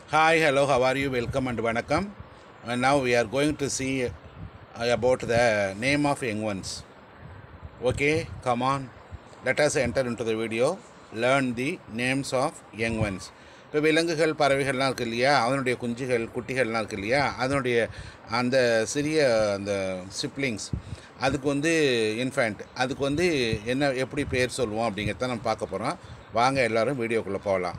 Hi, hello, how are you? Welcome and vanakkam. And now we are going to see uh, about the name of young ones. Okay, come on. Let us enter into the video. Learn the names of young ones. இப்போ விலங்குகள் பறவைகள்லாம் இருக்கு இல்லையா அதனுடைய குஞ்சுகள் குட்டிகள்லாம் இருக்கு இல்லையா அதனுடைய அந்த சிறிய அந்த சிப்ளிங்ஸ் அதுக்கு வந்து இன்ஃபேண்ட் அதுக்கு வந்து என்ன எப்படி பேர் சொல்லுவோம் அப்படிங்கிறத நம்ம பார்க்க போகிறோம் வாங்க எல்லாரும் வீடியோக்குள்ளே போகலாம்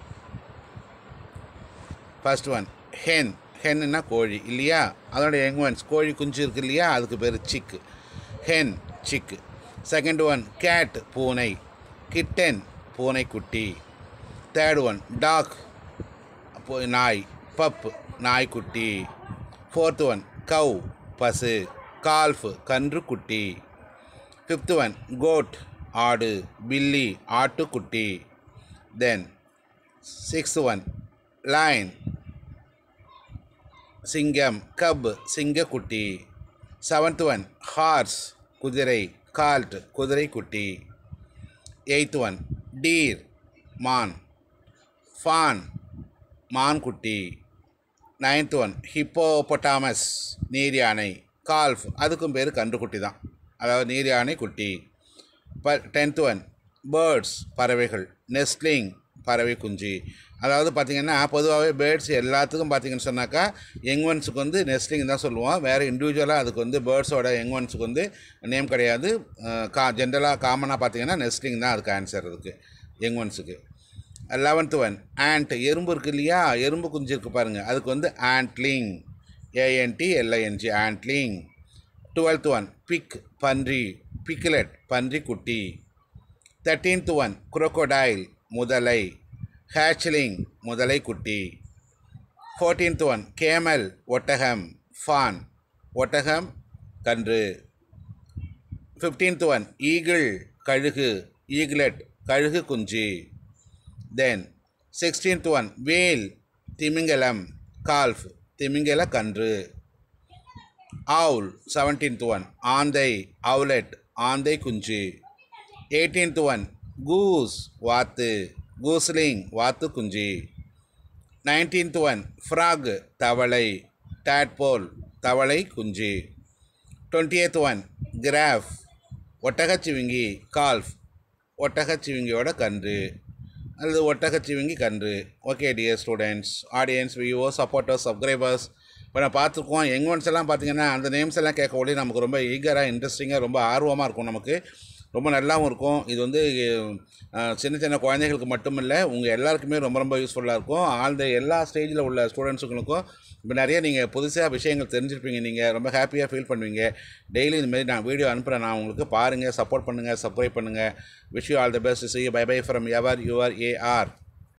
ஃபர்ஸ்ட் ஒன் ஹென் ஹென்னுன்னா கோழி இல்லையா அதோட யங் ஒன்ஸ் கோழி குஞ்சு இருக்கு இல்லையா அதுக்கு பேர் chick hen chick second one cat பூனை கிட்டன் பூனைக்குட்டி தேர்ட் ஒன் டாக் நாய் பப் நாய்க்குட்டி ஃபோர்த் ஒன் கவ் பசு கால்ஃப் கன்று குட்டி ஃபிஃப்த் ஒன் கோட் ஆடு பில்லி ஆட்டுக்குட்டி தென் சிக்ஸ்த் ஒன் லைன் சிங்கம் கப் சிங்கக்குட்டி செவன்த் ஒன் ஹார்ஸ் குதிரை கால்ட் குதிரைக்குட்டி எயித் ஒன் டீர் மான் ஃபான் மான்குட்டி நைன்த் ஒன் ஹிப்போபொட்டாமஸ் நீர் யானை கால்ஃப் அதுக்கும் பேர் கன்றுக்குட்டி தான் அதாவது நீர் யானை குட்டி ப டென்த் ஒன் பேர்ட்ஸ் பறவைகள் நெஸ்ட்லிங் பறவை குஞ்சு அதாவது பார்த்திங்கன்னா பொதுவாகவே பேர்ட்ஸ் எல்லாத்துக்கும் பார்த்திங்கன்னு சொன்னாக்கா யங் ஒன்ஸுக்கு வந்து நெஸ்ட்லிங் தான் சொல்லுவோம் வேறு இண்டிவிஜுவலாக அதுக்கு வந்து பேர்ட்ஸோட யங் ஒன்ஸுக்கு வந்து நேம் கிடையாது கா ஜென்ரலாக காமனாக பார்த்திங்கன்னா நெஸ்ட்லிங் தான் அதுக்கு ஆன்சர் அதுக்கு யங் ஒன்ஸுக்கு லெவன்த்து ஒன் ஆண்ட் எறும்பு இருக்குது இல்லையா எறும்பு குஞ்சு இருக்குது பாருங்கள் அதுக்கு வந்து antling A N T L I N G antling twelfth one pig பன்றி பிக்லெட் பன்றி குட்டி தேர்ட்டீன்த் ஒன் குரோக்கோடைல் முதலை ஹேச்லிங் முதலை குட்டி ஃபோர்டீன்த் ஒன் கேமல் ஒட்டகம் ஃபான் ஒட்டகம் கன்று ஃபிஃப்டீன்த் ஒன் ஈகிள் கழுகு ஈகிலெட் கழுகு குஞ்சு தென் சிக்ஸ்டீன்த் ஒன் வேல் திமிங்கலம் கால்ஃப் திமிங்கல கன்று ஆவுல் செவன்டீன்த் ஒன் ஆந்தை அவுலெட் ஆந்தை குஞ்சு எயிட்டீன்த் ஒன் கூஸ் வாத்து கூஸ்லிங் வாத்து குஞ்சு நைன்டீன்த் ஒன் ஃப்ராக் தவளை டேட்போல் தவளை குஞ்சு டுவெண்ட்டி எய்த் ஒன் கிராஃப் ஒட்டகச்சிவிங்கி கால்ஃப் ஒட்டகச்சிவிங்கியோட கன்று அல்லது ஒட்டகச்சிவிங்கி கன்று ஓகே டியர் ஸ்டூடெண்ட்ஸ் ஆடியன்ஸ் வியூவோ சப்போர்ட்டர்ஸ் சப்ஸ்கிரைபர்ஸ் இப்போ நான் பார்த்துருக்கோம் யங் ஒன்ஸ் எல்லாம் பார்த்தீங்கன்னா அந்த நேம்ஸ் எல்லாம் கேட்க ஒளி நமக்கு ரொம்ப ஈகராக இன்ட்ரெஸ்டிங்காக ரொம்ப ஆர்வமாக இருக்கும் நமக்கு ரொம்ப நல்லாவும் இருக்கும் இது வந்து அஹ், சின்ன சின்ன குழந்தைகளுக்கு மட்டும் இல்லை உங்கள் எல்லாருக்குமே ரொம்ப ரொம்ப யூஸ்ஃபுல்லாக இருக்கும் ஆல் த எல்லா ஸ்டேஜில் உள்ள ஸ்டூடெண்ட்ஸுங்களுக்கும் இப்போ நிறைய நீங்கள் புதுசாக விஷயங்கள் தெரிஞ்சிருப்பீங்க நீங்கள் ரொம்ப ஹாப்பியாக ஃபீல் பண்ணுவீங்க டெய்லி இந்த மாதிரி நான் வீடியோ அனுப்புகிறேன் நான் உங்களுக்கு பாருங்கள் சப்போர்ட் பண்ணுங்கள் சப்ஸ்கிரைப் பண்ணுங்கள் wish you all the best see bye bye from ever your AR